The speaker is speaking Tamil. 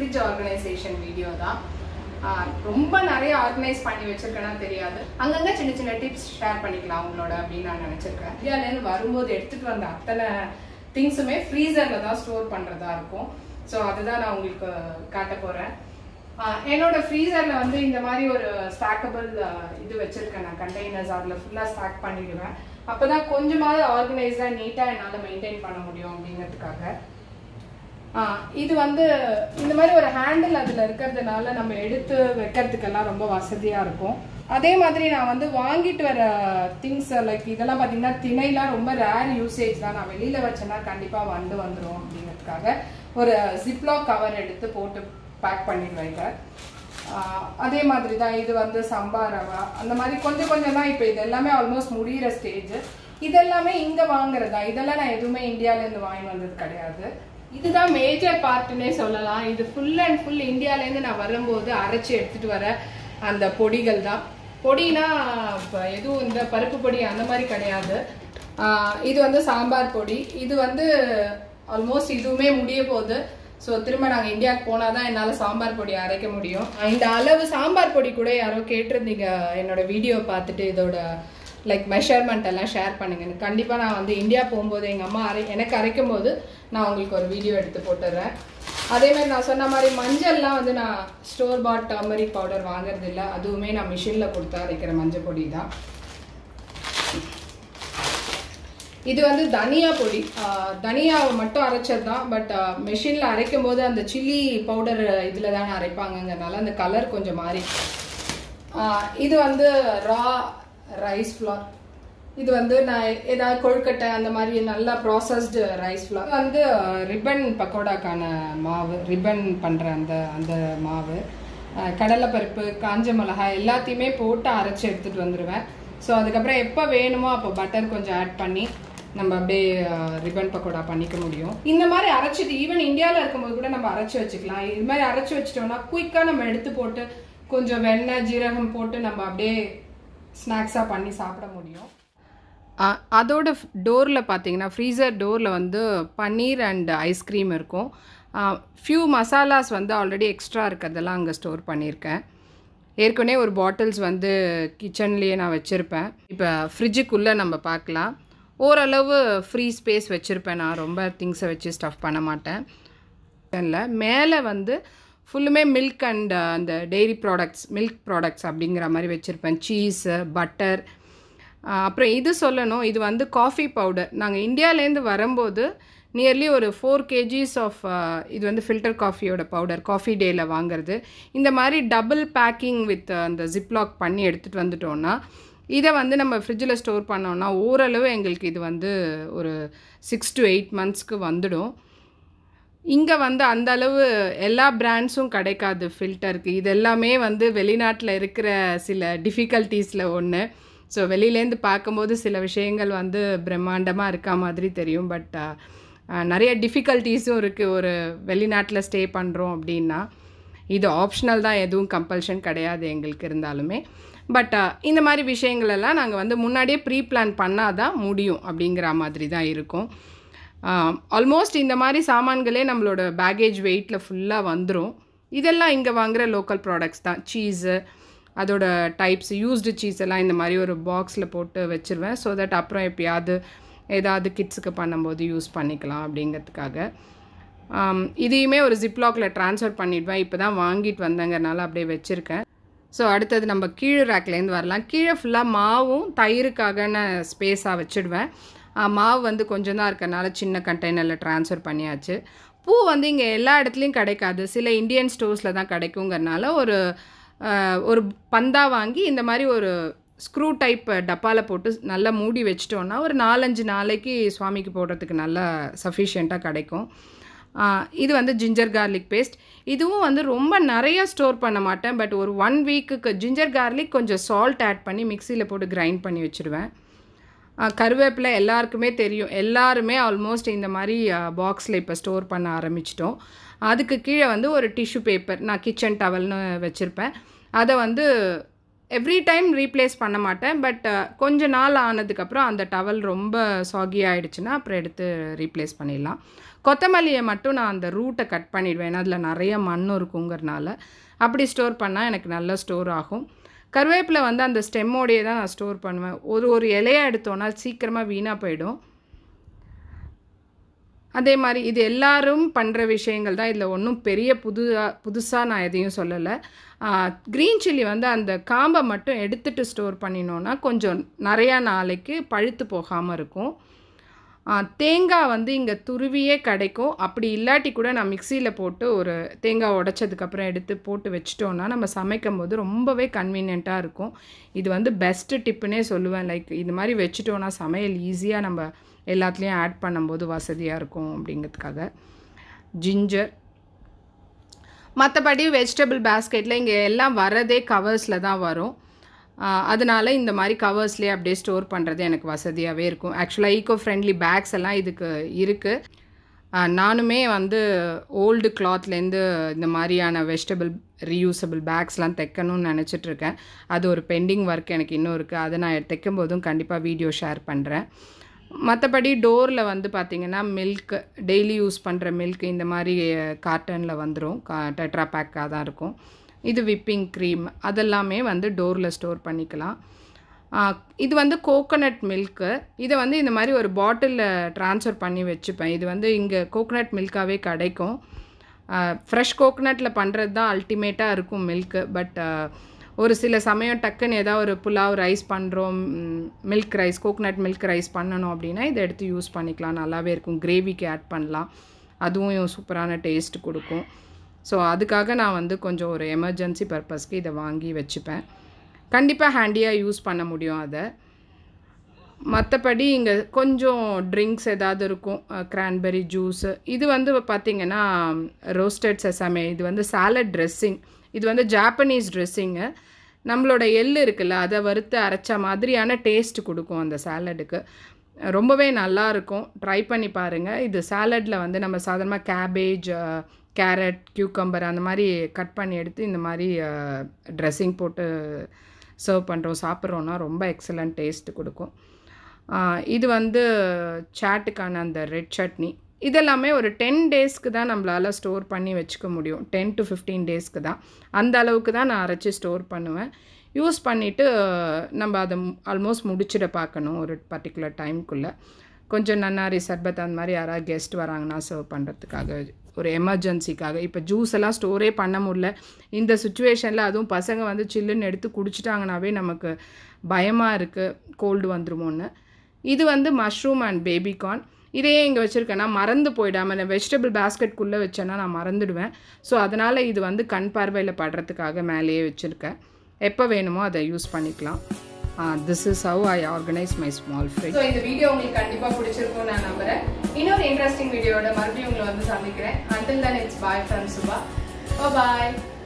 ஃப்ரிட்ஜ் ஆர்கனைசேஷன் வீடியோ தான் ஆஹ் ரொம்ப நிறைய ஆர்கனைஸ் பண்ணி வச்சிருக்கேன்னா தெரியாது அங்கங்க சின்ன சின்ன டிப்ஸ் ஷேர் பண்ணிக்கலாம் உங்களோட அப்படின்னு நான் நினைச்சிருக்கேன் இந்தியாவிலேருந்து வரும்போது எடுத்துட்டு வந்த அத்தனை திங்ஸுமே ஃப்ரீசர்ல தான் ஸ்டோர் பண்றதா இருக்கும் ஸோ அதுதான் நான் உங்களுக்கு காட்ட போறேன் ஆஹ் என்னோட ஃப்ரீசர்ல வந்து இந்த மாதிரி ஒரு ஸ்டாக்கபிள் இது வச்சிருக்கேன் நான் கண்டெய்னர்ஸ் அதுல ஃபுல்லா ஸ்டாக் பண்ணிடுவேன் அப்பதான் கொஞ்சமாவது ஆர்கனைஸ்டா நீட்டா என்னால மெயின்டைன் பண்ண முடியும் அப்படிங்கிறதுக்காக ஆஹ் இது வந்து இந்த மாதிரி ஒரு ஹேண்டில் அதில் இருக்கிறதுனால நம்ம எடுத்து வைக்கிறதுக்கெல்லாம் ரொம்ப வசதியாக இருக்கும் அதே மாதிரி நான் வந்து வாங்கிட்டு வர திங்ஸ் லைக் இதெல்லாம் பார்த்தீங்கன்னா திணைலாம் ரொம்ப ரேர் யூசேஜ் தான் நான் வெளியில் வச்சேன்னா கண்டிப்பாக வந்து வந்துடும் அப்படிங்கிறதுக்காக ஒரு ஜிப்லாக் கவர் எடுத்து போட்டு பேக் பண்ணிடுவேன் இதை ஆஹ் அதே மாதிரி தான் இது வந்து சம்பா ரவா அந்த மாதிரி கொஞ்சம் கொஞ்சம் தான் இப்போ இது எல்லாமே ஆல்மோஸ்ட் முடியிற ஸ்டேஜ் இதெல்லாமே இங்கே வாங்குறதா இதெல்லாம் நான் எதுவுமே இந்தியாவிலேருந்து வாங்கி வந்தது கிடையாது இதுதான் மேஜர் பார்ட்னே சொல்லலாம் இது ஃபுல் அண்ட் ஃபுல் இந்தியாவிலேருந்து நான் வரும்போது அரைச்சி எடுத்துட்டு வர அந்த பொடிகள் தான் பொடினா இப்போ எதுவும் இந்த பருப்பு பொடி அந்த மாதிரி கிடையாது ஆஹ் இது வந்து சாம்பார் பொடி இது வந்து ஆல்மோஸ்ட் இதுவுமே முடிய போகுது ஸோ திரும்ப நாங்கள் இந்தியாவுக்கு போனால் தான் என்னால் சாம்பார் பொடி அரைக்க முடியும் இந்த அளவு சாம்பார் பொடி கூட யாரோ கேட்டிருந்தீங்க என்னோட வீடியோ பார்த்துட்டு இதோட லைக் மெஷர்மெண்ட் எல்லாம் ஷேர் பண்ணுங்க கண்டிப்பாக நான் வந்து இந்தியா போகும்போது எங்கள் அம்மா அரை எனக்கு அரைக்கும் போது நான் உங்களுக்கு ஒரு வீடியோ எடுத்து போட்டுடுறேன் அதே மாதிரி நான் சொன்ன மாதிரி மஞ்சள்லாம் வந்து நான் ஸ்டோர் பாட் டர்மரிக் பவுடர் வாங்குறது இல்லை அதுவுமே நான் மிஷினில் கொடுத்து அரைக்கிற மஞ்சள் பொடி தான் இது வந்து தனியா பொடி ஆஹ் தனியாவை மட்டும் அரைச்சது தான் பட் மெஷினில் அரைக்கும் போது அந்த சில்லி பவுடர் இதில் தானே அரைப்பாங்கங்கிறனால அந்த கலர் கொஞ்சம் மாறி ஆஹ் இது வந்து ரா ரைஸ் ஃப்ளார் இது வந்து நான் ஏதாவது கொழுக்கட்டை அந்த மாதிரி நல்லா ப்ராசஸ்டு ரைஸ் ஃப்ளார் வந்து ரிப்பன் பக்கோடாக்கான மாவு ரிப்பன் பண்ணுற அந்த அந்த மாவு ஆஹ் கடலைப்பருப்பு காஞ்ச மிளகாய் எல்லாத்தையுமே போட்டு அரைச்சி எடுத்துகிட்டு வந்துடுவேன் ஸோ அதுக்கப்புறம் எப்போ வேணுமோ அப்போ பட்டர் கொஞ்சம் ஆட் பண்ணி நம்ம அப்படியே ரிப்பன் பக்கோடா பண்ணிக்க முடியும் இந்த மாதிரி அரைச்சிட்டு ஈவன் இந்தியாவில் இருக்கும்போது கூட நம்ம அரைச்சி வச்சுக்கலாம் இது மாதிரி அரைச்சி வச்சிட்டோம்னா குயிக்காக நம்ம எடுத்து போட்டு கொஞ்சம் வெண்ணெய் ஜீரகம் போட்டு நம்ம அப்படியே ஸ்நாக்ஸாக பண்ணி சாப்பிட முடியும் அதோட டோரில் பார்த்தீங்கன்னா ஃப்ரீசர் டோரில் வந்து பன்னீர் அண்ட் ஐஸ்கிரீம் இருக்கும் ஃபியூ மசாலாஸ் வந்து ஆல்ரெடி எக்ஸ்ட்ரா இருக்கிறதெல்லாம் அங்கே ஸ்டோர் பண்ணியிருக்கேன் ஏற்கனவே ஒரு பாட்டில்ஸ் வந்து கிச்சன்லேயே நான் வச்சுருப்பேன் இப்போ ஃப்ரிட்ஜுக்குள்ளே நம்ம பார்க்கலாம் ஓரளவு ஃப்ரீ ஸ்பேஸ் வச்சுருப்பேன் நான் ரொம்ப திங்ஸை வச்சு ஸ்டஃப் பண்ண மாட்டேன் இல்லை மேலே வந்து ஃபுல்லுமே மில்க் அண்ட் அந்த டெய்ரி ப்ராடக்ட்ஸ் மில்க் ப்ராடக்ட்ஸ் அப்படிங்கிற மாதிரி வச்சுருப்பேன் சீஸு பட்டர் அப்புறம் இது சொல்லணும் இது வந்து காஃபி பவுடர் நாங்கள் இந்தியாவிலேருந்து வரும்போது நியர்லி ஒரு ஃபோர் கேஜிஸ் ஆஃப் இது வந்து ஃபில்டர் காஃபியோட பவுடர் காஃபி டேயில் வாங்குறது இந்த மாதிரி டபுள் பேக்கிங் வித் அந்த ஜிப்லாக் பண்ணி எடுத்துகிட்டு வந்துட்டோன்னா இதை வந்து நம்ம ஃப்ரிட்ஜில் ஸ்டோர் பண்ணோன்னா ஓரளவு எங்களுக்கு இது வந்து ஒரு சிக்ஸ் டு எயிட் மந்த்ஸ்க்கு வந்துடும் இங்கே வந்து அந்த அளவு எல்லா பிராண்ட்ஸும் கிடைக்காது ஃபில்டருக்கு இது எல்லாமே வந்து வெளிநாட்டில் இருக்கிற சில டிஃபிகல்ட்டிஸில் ஒன்று ஸோ வெளியிலேருந்து பார்க்கும்போது சில விஷயங்கள் வந்து பிரம்மாண்டமாக இருக்க மாதிரி தெரியும் பட் நிறைய டிஃபிகல்ட்டிஸும் இருக்குது ஒரு வெளிநாட்டில் ஸ்டே பண்ணுறோம் அப்படின்னா இது ஆப்ஷனல் தான் எதுவும் கம்பல்ஷன் கிடையாது எங்களுக்கு இருந்தாலுமே பட் இந்த மாதிரி விஷயங்கள் எல்லாம் நாங்கள் வந்து முன்னாடியே ப்ரீ பிளான் பண்ணால் தான் முடியும் அப்படிங்கிற மாதிரி தான் இருக்கும் ஆல்மோஸ்ட் இந்த மாதிரி சாமான்களே நம்மளோட பேகேஜ் வெயிட்டில் ஃபுல்லாக வந்துடும் இதெல்லாம் இங்கே வாங்குகிற லோக்கல் ப்ராடக்ட்ஸ் தான் சீஸு அதோட டைப்ஸ் யூஸ்டு சீஸ் எல்லாம் இந்த மாதிரி ஒரு பாக்ஸில் போட்டு வச்சுருவேன் ஸோ தட் அப்புறம் எப்பயாவது ஏதாவது கிட்ஸுக்கு பண்ணும்போது யூஸ் பண்ணிக்கலாம் அப்படிங்கிறதுக்காக இதையுமே ஒரு ஜிப்லாக்கில் ட்ரான்ஸ்ஃபர் பண்ணிவிடுவேன் இப்போ தான் வாங்கிட்டு வந்தேங்கிறனால அப்படியே வச்சுருக்கேன் ஸோ அடுத்தது நம்ம கீழே ரேக்லேருந்து வரலாம் கீழே ஃபுல்லாக மாவும் தயிருக்காகன ஸ்பேஸாக வச்சுடுவேன் மாவு வந்து கொஞ்சம் தான் இருக்கிறனால சின்ன கண்டெய்னரில் ட்ரான்ஸ்ஃபர் பண்ணியாச்சு பூ வந்து இங்கே எல்லா இடத்துலையும் கிடைக்காது சில இந்தியன் ஸ்டோர்ஸில் தான் கிடைக்குங்கிறனால ஒரு ஒரு பந்தா வாங்கி இந்த மாதிரி ஒரு ஸ்க்ரூ டைப் டப்பாவில் போட்டு நல்லா மூடி வச்சிட்டோன்னா ஒரு நாலஞ்சு நாளைக்கு சுவாமிக்கு போடுறதுக்கு நல்லா சஃபிஷியண்ட்டாக கிடைக்கும் இது வந்து ஜிஞ்சர் கார்லிக் பேஸ்ட் இதுவும் வந்து ரொம்ப நிறைய ஸ்டோர் பண்ண மாட்டேன் பட் ஒரு ஒன் வீக்குக்கு ஜிஞ்சர் கார்லிக் கொஞ்சம் சால்ட் ஆட் பண்ணி மிக்சியில் போட்டு கிரைண்ட் பண்ணி வச்சுருவேன் கருவேப்பிலை எல்லாருக்குமே தெரியும் எல்லாருமே ஆல்மோஸ்ட் இந்த மாதிரி பாக்ஸில் இப்போ ஸ்டோர் பண்ண ஆரம்பிச்சிட்டோம் அதுக்கு கீழே வந்து ஒரு டிஷ்யூ பேப்பர் நான் கிச்சன் டவல்னு வச்சுருப்பேன் அதை வந்து எவ்ரி டைம் ரீப்ளேஸ் பண்ண மாட்டேன் பட் கொஞ்ச நாள் ஆனதுக்கப்புறம் அந்த டவல் ரொம்ப சாகி ஆகிடுச்சுன்னா அப்புறம் எடுத்து ரீப்ளேஸ் பண்ணிடலாம் கொத்தமல்லியை மட்டும் நான் அந்த ரூட்டை கட் பண்ணிடுவேன் ஏன்னா அதில் நிறைய மண் இருக்குங்கிறனால அப்படி ஸ்டோர் பண்ணால் எனக்கு நல்லா ஸ்டோர் ஆகும் கருவேப்பிலை வந்து அந்த ஸ்டெம்மோடையே தான் நான் ஸ்டோர் பண்ணுவேன் ஒரு ஒரு இலையை எடுத்தோன்னா சீக்கிரமாக வீணாக போயிடும் அதே மாதிரி இது எல்லாரும் பண்ணுற விஷயங்கள் தான் இதில் ஒன்றும் பெரிய புது புதுசாக நான் எதையும் சொல்லலை க்ரீன் சில்லி வந்து அந்த காம்பை மட்டும் எடுத்துகிட்டு ஸ்டோர் பண்ணினோன்னா கொஞ்சம் நிறையா நாளைக்கு பழுத்து போகாமல் இருக்கும் ஆ, தேங்காய் வந்து இங்கே துருவியே கிடைக்கும் அப்படி இல்லாட்டி கூட நான் மிக்சியில் போட்டு ஒரு தேங்காய் உடைச்சதுக்கப்புறம் எடுத்து போட்டு வச்சிட்டோன்னா நம்ம சமைக்கும் போது ரொம்பவே கன்வீனியண்ட்டாக இருக்கும் இது வந்து பெஸ்ட்டு டிப்புன்னே சொல்லுவேன் லைக் இது மாதிரி வச்சுட்டோன்னா சமையல் ஈஸியாக நம்ம எல்லாத்துலேயும் ஆட் பண்ணும்போது வசதியாக இருக்கும் அப்படிங்கிறதுக்காக ஜிஞ்சர் மற்றபடி வெஜிடபிள் பேஸ்கெட்டில் இங்கே எல்லாம் வரதே கவர்ஸில் தான் வரும் ஆஹ் அதனால இந்த மாதிரி கவர்ஸ்லேயே அப்படியே ஸ்டோர் பண்ணுறது எனக்கு வசதியாகவே இருக்கும் ஆக்சுவலாக ஈகோ ஃப்ரெண்ட்லி பேக்ஸ் எல்லாம் இதுக்கு இருக்குது நானுமே வந்து ஓல்டு கிளாத்லேருந்து இந்த மாதிரியான வெஜிடபிள் ரீயூசபிள் பேக்ஸ்லாம் தைக்கணும்னு நினச்சிட்ருக்கேன் அது ஒரு பெண்டிங் ஒர்க் எனக்கு இன்னும் இருக்குது அதை நான் தைக்கும் போதும் கண்டிப்பாக வீடியோ ஷேர் பண்ணுறேன் மற்றபடி டோரில் வந்து பார்த்திங்கன்னா மில்க் டெய்லி யூஸ் பண்ணுற மில்க் இந்த மாதிரி காட்டனில் வந்துடும் கா டெட்ரா பேக்காக தான் இருக்கும் இது விப்பிங் க்ரீம் அதெல்லாமே வந்து டோரில் ஸ்டோர் பண்ணிக்கலாம் ஆ, இது வந்து கோகோனட் மில்க்கு இதை வந்து இந்த மாதிரி ஒரு பாட்டிலில் ட்ரான்ஸ்ஃபர் பண்ணி வச்சுப்பேன் இது வந்து இங்கே கோகோனட் மில்காகவே கிடைக்கும் ஃப்ரெஷ் கோகோனட்டில் பண்ணுறது தான் அல்டிமேட்டாக இருக்கும் மில்க்கு பட் ஒரு சில சமயம் டக்குன்னு ஏதாவது ஒரு புலாவ் ரைஸ் பண்ணுறோம் milk rice coconut milk rice பண்ணணும் அப்படின்னா இதை எடுத்து யூஸ் பண்ணிக்கலாம் நல்லாவே இருக்கும் கிரேவிக்கு ஆட் பண்ணலாம் அதுவும் சூப்பரான டேஸ்ட் கொடுக்கும் ஸோ அதுக்காக நான் வந்து கொஞ்சம் ஒரு எமர்ஜென்சி பர்பஸ்க்கு இதை வாங்கி வச்சுப்பேன் கண்டிப்பாக ஹேண்டியாக யூஸ் பண்ண முடியும் அதை மற்றபடி இங்கே கொஞ்சம் ட்ரிங்க்ஸ் ஏதாவது இருக்கும் கிரான்பெரி ஜூஸு இது வந்து பார்த்திங்கன்னா ரோஸ்டட் செசாமே இது வந்து சாலட் ட்ரெஸ்ஸிங் இது வந்து ஜாப்பனீஸ் ட்ரெஸ்ஸிங்கு நம்மளோட எள் இருக்குல்ல அதை வறுத்து அரைச்ச மாதிரியான டேஸ்ட் கொடுக்கும் அந்த சாலடுக்கு ரொம்பவே நல்லா இருக்கும் ட்ரை பண்ணி பாருங்கள் இது சாலட்டில் வந்து நம்ம சாதாரணமாக கேபேஜ் கேரட் கியூக்கம்பர் அந்த மாதிரி கட் பண்ணி எடுத்து இந்த மாதிரி ட்ரெஸ்ஸிங் போட்டு சர்வ் பண்ணுறோம் சாப்பிட்றோன்னா ரொம்ப எக்ஸலண்ட் டேஸ்ட் கொடுக்கும் ஆஹ் இது வந்து சாட்டுக்கான அந்த ரெட் சட்னி இதெல்லாமே ஒரு டென் டேஸ்க்கு தான் நம்மளால் ஸ்டோர் பண்ணி வச்சுக்க முடியும் டென் டு ஃபிஃப்டீன் டேஸ்க்கு தான் அந்த அளவுக்கு தான் நான் அரைச்சி ஸ்டோர் பண்ணுவேன் யூஸ் பண்ணிவிட்டு நம்ம அதை ஆல்மோஸ்ட் முடிச்சிட பார்க்கணும் ஒரு பர்டிகுலர் டைம்குள்ளே கொஞ்சம் நன்னாரி சர்பத் அந்த மாதிரி யாராவது கெஸ்ட் வராங்கன்னா சர்வ் பண்ணுறதுக்காக ஒரு எமர்ஜென்சிக்காக இப்போ ஜூஸ் எல்லாம் ஸ்டோரே பண்ண முடியல இந்த சுச்சுவேஷனில் அதுவும் பசங்க வந்து சில்லுன்னு எடுத்து குடிச்சிட்டாங்கனாவே நமக்கு பயமாக இருக்குது கோல்டு வந்துருமோன்னு இது வந்து மஷ்ரூம் அண்ட் பேபிகார்ன் இதையே இங்கே வச்சுருக்கேன்னா மறந்து போயிடாமல் இந்த வெஜிடபிள் பேஸ்கெட்குள்ளே வச்சேன்னா நான் மறந்துடுவேன் ஸோ அதனால் இது வந்து கண் பார்வையில் படுறதுக்காக மேலேயே வச்சுருக்கேன் எப்போ வேணுமோ அதை யூஸ் பண்ணிக்கலாம் this is how I organise my small fridge so இந்த வீடியோ உங்களுக்கு கண்டிப்பாக பிடிச்சிருக்கும் நான் நம்புறேன் இன்னொரு இன்ட்ரெஸ்டிங் வீடியோட மறுபடியும் உங்களை வந்து சந்திக்கிறேன் until then it's bye from Subha bye